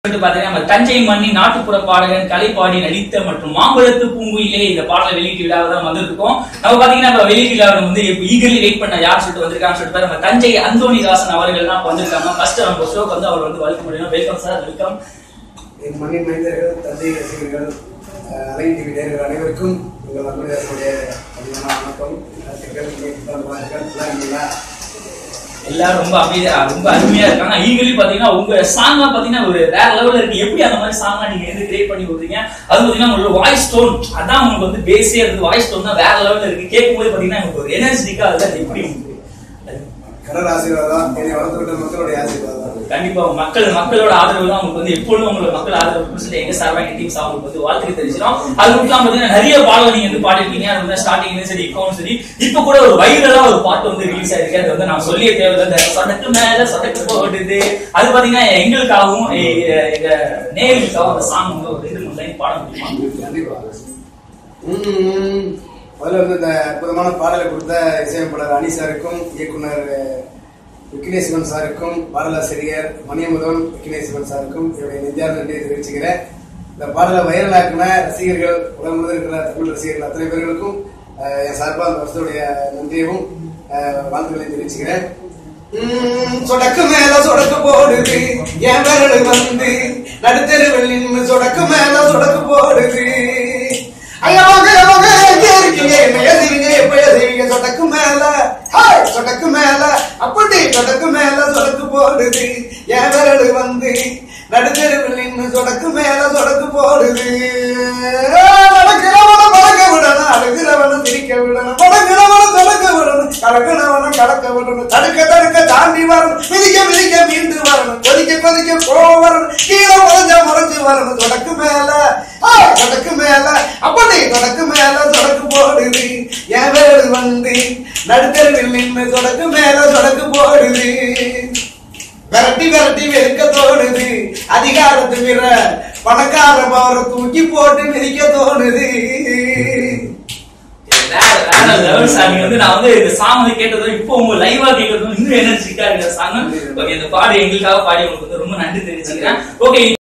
வந்து பாத்தீங்கன்னா நம்ம தஞ்சை மண்ணி நாட்டுப்புற பாடகன் கலைப்பாடி நடித்த மற்றும் மாம்பழத்து பூங்குயிலே இந்த பாடலை வெளியீட்டு விழாவை தான் வந்திருக்கோம் நம்ம பாத்தீங்கன்னா இப்ப வெளியீட்டு விழாவை வந்து ஈகர்லி வெயிட் பண்ண யார் சொல்லிட்டு வந்திருக்காங்கன்னு சொல்லிட்டு நம்ம தஞ்சை அந்தோணிதாசன் அவர்கள் தான் வந்திருக்காங்க ஃபர்ஸ்ட் நம்ம ஷோக்கு வந்து அவர் வந்து வலிக்க முடியும் வெல்கம் சார் வெல்கம் என் மண்ணின் மைந்தர்கள் தந்தை ரசிகர்கள் அஹ், அலை டிவி நேயர்கள் அனைவருக்கும் உங்கள் அன்புடைய அதிகமான வணக்கம் வாழ்த்துக்கள் கேட்டுத்தான் வாழ்த்துக்கள் எல்லாம் இருக்கீங்களா? எல்லாரும் ரொம்ப அமைதியா ரொம்ப அருமையா இருக்காங்க ஈகலி பாத்தீங்கன்னா உங்க சாங் பாத்தீங்கன்னா ஒரு வேற லெவல்ல இருக்கு எப்படி அந்த மாதிரி சாங் நீங்க எது கிரியேட் பண்ணி கொடுத்தீங்க அது பாத்தீங்கன்னா உங்களோட வாய்ஸ் டோன் அதான் உங்களுக்கு வந்து பேஸே இருக்கு வாய்ஸ் டோன் தான் வேற லெவல்ல இருக்கு கேட்கும் போது பாத்தீங்கன்னா எனக்கு ஒரு எனர்ஜிட்டிக்கா அது அது எப்படி உங்களுக்கு கடவுள் ஆசீர்வாதம் என்னை வளர்த்து விட்ட மக்களுடைய ஆசீர்வாதம் கண்டிப்பா மக்கள் மக்களோட ஆதரவு தான் உங்களுக்கு வந்து எப்பொழுதும் உங்களுக்கு மக்கள் ஆதரவு இருக்குன்னு சொல்லி எங்க சார்பா எங்க டீம் சார்பா வந்து வாழ்த்துக்கு தெரிஞ்சிடும் அது மட்டும் இல்லாம பாத்தீங்கன்னா நிறைய பாடல் நீங்க வந்து பாடிருக்கீங்க அது வந்து ஸ்டார்டிங்லயும் சரி இப்பவும் சரி இப்ப கூட ஒரு வைரலா ஒரு பாட்டு வந்து ரிலீஸ் ஆயிருக்கு அது வந்து நான் சொல்லிய தேவையில்லை இந்த சொடக்கு மேல சொடக்கு போடுது அது பாத்தீங்கன்னா எங்களுக்காகவும் எ- எங்க நேயர்களுக்காகவும் அந்த சாங் வந்து ஒரு ரெண்டு மூணு லைன் பாட முடியுமா கண்டிப்பா உம், முதல்ல வந்து இந்த அற்புதமான பாடலை கொடுத்த இசையமைப்பாளர் அனி சாருக்கும் இயக்குனர் அஹ், விக்னேஸ்வரன் சாருக்கும் பாடலாசிரியர் மணியமுதன் விக்னேஸ்வரன் சாருக்கும் என்னுடைய நெஞ்சார்ந்த நன்றியை தெரிவிச்சுக்கிறேன் இந்த பாடலை வைரலாக்கின ரசிகர்கள் உலகம் முழுவதும் இருக்கிற தமிழ் ரசிகர்கள் அத்தனை பேர்களுக்கும் அஹ், என் சார்பாக அந்த வருஷத்துடைய நன்றியவும் அஹ், வாழ்த்துக்களையும் தெரிவிச்சுக்கிறேன் உம், சொடக்கு மேல சொடக்கு போடுது என் விரல் வந்து நடுத்தெருவில் நின்று சொடக்கு மேல சொடக்கு போடுது ஐயா வாங்க வாங்க எங்க இருக்கீங்க என்ன ஏசுவீங்க எப்ப ஏசுவீங்க சொடக்கு மேல ஹாய் சொடக்கு மேல அப்படி சொடக்கு மேல சொடக்கு போடுது என் விரல் வந்து நடுத்தெருவில் நின்று சொடக்கு மேல சொடக்கு போடுது நடக்கிறவன பழக்க விடணும் அழுகிறவன சிரிக்க விடணும் பழகிறவன தொடக்க விடணும் கலக்கிறவன கடக்க விடணும் தடுக்க தடுக்க தாண்டி வரணும் மிதிக்க மிதிக்க மீண்டு வரணும் கொதிக்க கொதிக்க கோவம் வரணும் கீழே முறைஞ்ச முறைஞ்சு வரணும் தொடக்கு மேல ஆ, தொடக்கு மேல அப்படி தொடக்கு மேல தொடக்கு போடுது என் வேடு வந்து நடுத்தருவில் நின்று தொடக்கு மேல தொடக்கு போடுது விரட்டி விரட்டி வெறுக்க தோணுது அதிகாரத்து மிர பணக்கார பவரை தூக்கி போட்டு மிதிக்க தோணுது வேற வேற லெவல் சாங் வந்து நான் வந்து இந்த சாங் வந்து கேட்டதும் இப்போ உங்க லைவா கேட்கறதும் இன்னும் எனர்ஜிக்கா இருக்கிற சாங் ஓகே இந்த பாடு எங்களுக்காக பாடி உங்களுக்கு வந்து ரொம்ப நன்றி தெரிவிச்சுக்கிறேன் ஓகே